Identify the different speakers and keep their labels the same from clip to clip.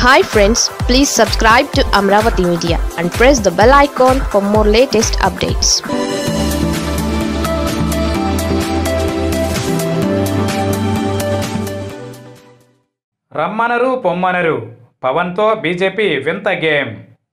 Speaker 1: hi friends please subscribe to Amaravati media and press the bell icon for more latest updates
Speaker 2: రమ్మనరు పొమ్మనరు పవన్తో BJP వింత game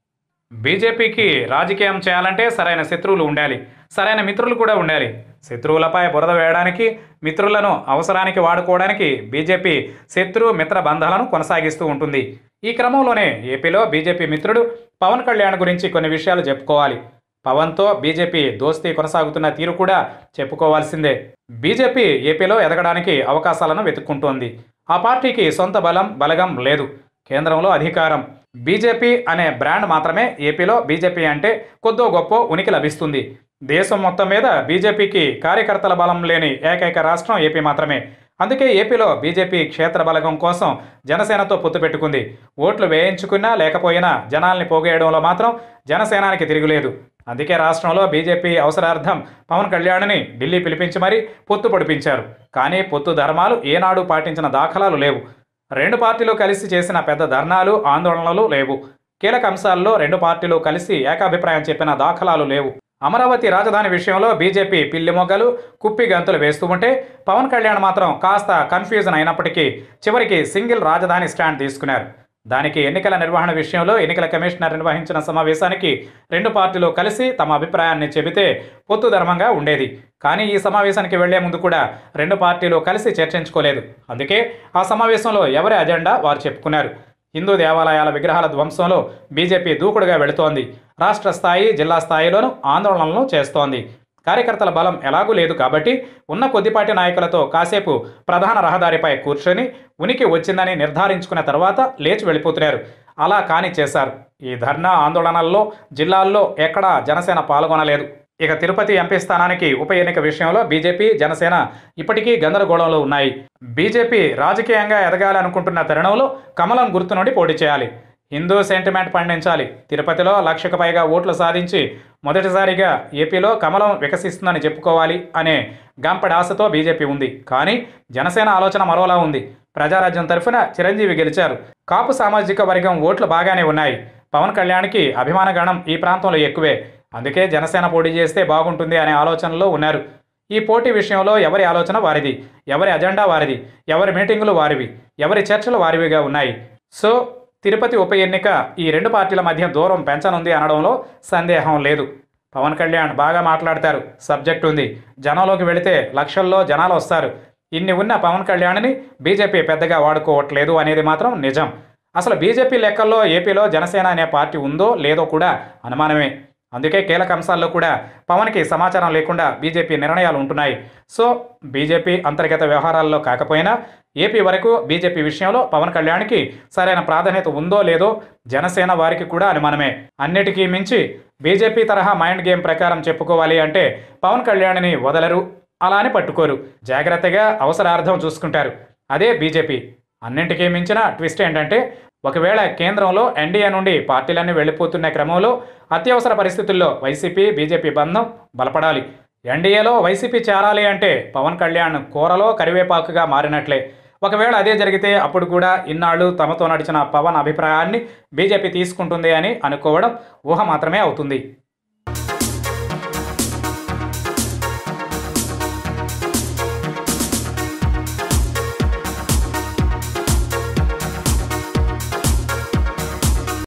Speaker 2: బీజేపీకి రాజకీయం చేయాలంటే సరైన శత్రువులు ఉండాలి సరైన మిత్రులు కూడా ఉండాలి శత్రువులపై బురద వేయడానికి మిత్రులను అవసరానికి వాడుకోవడానికి బీజేపీ శత్రు మిత్ర బంధాలను కొనసాగిస్తూ ఉంటుంది ఈ క్రమంలోనే ఏపీలో బీజేపీ మిత్రుడు పవన్ కళ్యాణ్ గురించి కొన్ని విషయాలు చెప్పుకోవాలి పవన్తో బీజేపీ దోస్తీ కొనసాగుతున్న తీరు కూడా చెప్పుకోవాల్సిందే బీజేపీ ఏపీలో ఎదగడానికి అవకాశాలను వెతుక్కుంటోంది ఆ పార్టీకి సొంత బలం బలగం లేదు కేంద్రంలో అధికారం బీజేపీ అనే బ్రాండ్ మాత్రమే ఏపీలో బీజేపీ అంటే కొద్దో గొప్ప ఉనికి లభిస్తుంది దేశం మొత్తం మీద బీజేపీకి కార్యకర్తల బలం లేని ఏకైక రాష్ట్రం ఏపీ మాత్రమే అందుకే ఏపీలో బీజేపీ క్షేత్ర బలగం కోసం జనసేనతో పొత్తు పెట్టుకుంది ఓట్లు వేయించుకున్నా లేకపోయినా జనాల్ని పోగేయడంలో మాత్రం జనసేనానికి తిరుగులేదు అందుకే రాష్ట్రంలో బీజేపీ అవసరార్థం పవన్ కళ్యాణ్ని ఢిల్లీ పిలిపించి మరీ పొత్తు పొడిపించారు కానీ పొత్తు ధర్మాలు ఏనాడు పాటించిన దాఖలాలు లేవు రెండు పార్టీలు కలిసి చేసిన పెద్ద ధర్నాలు ఆందోళనలు లేవు కీలక అంశాల్లో రెండు పార్టీలు కలిసి ఏకాభిప్రాయం చెప్పిన దాఖలాలు లేవు అమరావతి రాజధాని విషయంలో బీజేపీ పిల్లి మొగ్గలు కుప్పి గంతులు వేస్తూ ఉంటే పవన్ కళ్యాణ్ మాత్రం కాస్త కన్ఫ్యూజన్ అయినప్పటికీ చివరికి సింగిల్ రాజధాని స్టాండ్ తీసుకున్నారు దానికి ఎన్నికల నిర్వహణ విషయంలో ఎన్నికల కమిషనర్ నిర్వహించిన సమావేశానికి రెండు పార్టీలు కలిసి తమ అభిప్రాయాన్ని చెబితే పొత్తు ధర్మంగా ఉండేది కానీ ఈ సమావేశానికి వెళ్లే ముందు కూడా రెండు పార్టీలు కలిసి చర్చించుకోలేదు అందుకే ఆ సమావేశంలో ఎవరి అజెండా వారు చెప్పుకున్నారు హిందూ దేవాలయాల విగ్రహాల ధ్వంసంలో బీజేపీ దూకుడుగా వెళుతోంది రాష్ట్ర స్థాయి జిల్లా స్థాయిలోనూ ఆందోళనలను చేస్తోంది కార్యకర్తల బలం ఎలాగూ లేదు కాబట్టి ఉన్న కొద్దిపాటి నాయకులతో కాసేపు ప్రధాన రహదారిపై కూర్చొని ఉనికి వచ్చిందని నిర్ధారించుకున్న తర్వాత లేచి వెళ్ళిపోతున్నారు అలా కాని చేశారు ఈ ధర్నా ఆందోళనల్లో జిల్లాల్లో ఎక్కడా జనసేన పాల్గొనలేదు ఇక తిరుపతి ఎంపీ స్థానానికి ఉప ఎన్నిక విషయంలో బీజేపీ జనసేన ఇప్పటికీ గందరగోళంలో ఉన్నాయి బీజేపీ రాజకీయంగా ఎదగాలి అనుకుంటున్న తరుణంలో కమలం గుర్తు నుండి పోటీ చేయాలి హిందూ సెంటిమెంట్ పండించాలి తిరుపతిలో లక్షకు పైగా ఓట్లు సాధించి మొదటిసారిగా ఏపీలో కమలం వికసిస్తుందని చెప్పుకోవాలి అనే గంపడి ఆశతో బీజేపీ ఉంది కానీ జనసేన ఆలోచన మరోలా ఉంది ప్రజారాజ్యం తరఫున చిరంజీవి గెలిచారు కాపు సామాజిక వర్గం ఓట్లు బాగానే ఉన్నాయి పవన్ కళ్యాణ్కి అభిమాన గణం ఈ ప్రాంతంలో ఎక్కువే అందుకే జనసేన పోటీ చేస్తే బాగుంటుంది అనే ఆలోచనలో ఉన్నారు ఈ పోటీ విషయంలో ఎవరి ఆలోచన వారిది ఎవరి అజెండా వారిది ఎవరి మీటింగులు వారివి ఎవరి చర్చలు వారివిగా ఉన్నాయి సో తిరుపతి ఉప ఎన్నిక ఈ రెండు పార్టీల మధ్య దూరం పెంచనుంది అనడంలో సందేహం లేదు పవన్ కళ్యాణ్ బాగా మాట్లాడతారు సబ్జెక్ట్ ఉంది జనంలోకి వెళితే లక్షల్లో జనాలు వస్తారు ఇన్ని ఉన్న పవన్ కళ్యాణ్ని బీజేపీ పెద్దగా వాడుకోవట్లేదు అనేది మాత్రం నిజం అసలు బీజేపీ లెక్కల్లో ఏపీలో జనసేన అనే పార్టీ ఉందో లేదో కూడా అనుమానమే అందుకే కీలక అంశాల్లో కూడా పవన్కి సమాచారం లేకుండా బీజేపీ నిర్ణయాలు ఉంటున్నాయి సో బీజేపీ అంతర్గత వ్యవహారాల్లో కాకపోయినా ఏపీ వరకు బీజేపీ విషయంలో పవన్ కళ్యాణ్కి సరైన ప్రాధాన్యత ఉందో లేదో జనసేన వారికి కూడా అనుమానమే అన్నిటికీ మించి బీజేపీ తరహా మైండ్ గేమ్ ప్రకారం చెప్పుకోవాలి అంటే పవన్ కళ్యాణ్ని వదలరు అలా అని పట్టుకోరు జాగ్రత్తగా అవసరార్థం చూసుకుంటారు అదే బీజేపీ అన్నింటికీ మించిన ట్విస్ట్ ఏంటంటే ఒకవేళ కేంద్రంలో ఎన్డీఏ నుండి పార్టీలన్నీ వెళ్ళిపోతున్న క్రమంలో అత్యవసర పరిస్థితుల్లో వైసీపీ బీజేపీ బంధం బలపడాలి ఎన్డీఏలో వైసీపీ చేరాలి అంటే పవన్ కళ్యాణ్ కూరలో కరివేపాకుగా మారినట్లే ఒకవేళ అదే జరిగితే అప్పుడు కూడా ఇన్నాళ్ళు తమతో నడిచిన పవన్ అభిప్రాయాన్ని బీజేపీ తీసుకుంటుంది అని అనుకోవడం ఊహ మాత్రమే అవుతుంది